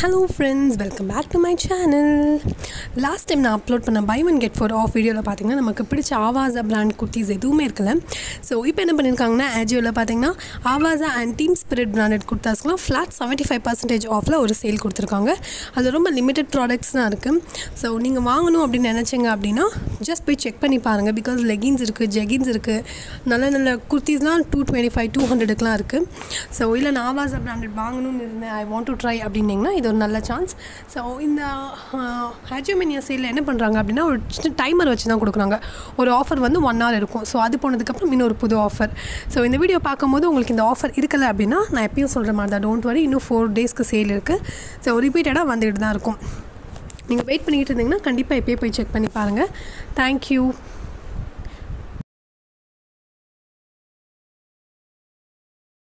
hello friends welcome back to my channel last time நான் upload பண்ண buy one get four off வீடியோவில் பார்த்தீங்கன்னா நமக்கு பிடிச்ச ஆவாஸா பிராண்ட் குர்த்திஸ் எதுவுமே இருக்கல ஸோ இப்போ என்ன பண்ணியிருக்காங்கன்னா ஆஜியோவில் பார்த்தீங்கன்னா Avaasa and team spirit branded குர்த்தாஸ்க்குலாம் ஃப்ளாட் செவன்ட்டி ஃபைவ் பர்சன்டேஜ் ஆஃபில் ஒரு சேல் கொடுத்துருக்காங்க அது ரொம்ப லிமிட்டட் ப்ராடக்ட்ஸ் தான் இருக்குது ஸோ நீங்கள் வாங்கணும் அப்படின்னு நினச்சிங்க அப்படின்னா ஜஸ்ட் போய் செக் பண்ணி பாருங்கள் பிகாஸ் லெகின்ஸ் இருக்குது ஜெகின்ஸ் இருக்குது நல்ல நல்ல குர்த்திஸ்லாம் டூ டுவெண்ட்டி ஃபைவ் டூ ஹண்ட்ரடுக்குலாம் இருக்குது ஸோ இல்லை நான் ஆவாஸா பிராண்டட் வாங்கணும்னு இருந்தேன் ஐ வாண்ட் டு ட்ரை அப்படின்னீங்கன்னா இது ஒரு நல்ல சான்ஸ் ஸோ இந்த ஹேஜோமினியா சேலில் என்ன பண்ணுறாங்க அப்படின்னா ஒரு சின்ன டைமர் வச்சு தான் கொடுக்குறாங்க ஒரு ஆஃபர் வந்து ஒன் ஹவர் இருக்கும் ஸோ அது போனதுக்கப்புறம் இன்னொரு புது ஆஃபர் ஸோ இந்த வீடியோ பார்க்கும்போது உங்களுக்கு இந்த ஆஃபர் இருக்கலை அப்படின்னா நான் எப்பயும் சொல்கிற மாதிரி தான் டோன்ட் வரி இன்னும் ஃபோர் டேஸ்க்கு சேல் இருக்குது ஸோ ரிப்பீட்டடாக வந்துகிட்டு தான் இருக்கும் நீங்கள் வெயிட் பண்ணிக்கிட்டு இருந்தீங்கன்னா கண்டிப்பாக எப்பயே போய் செக் பண்ணி பாருங்கள் தேங்க்யூ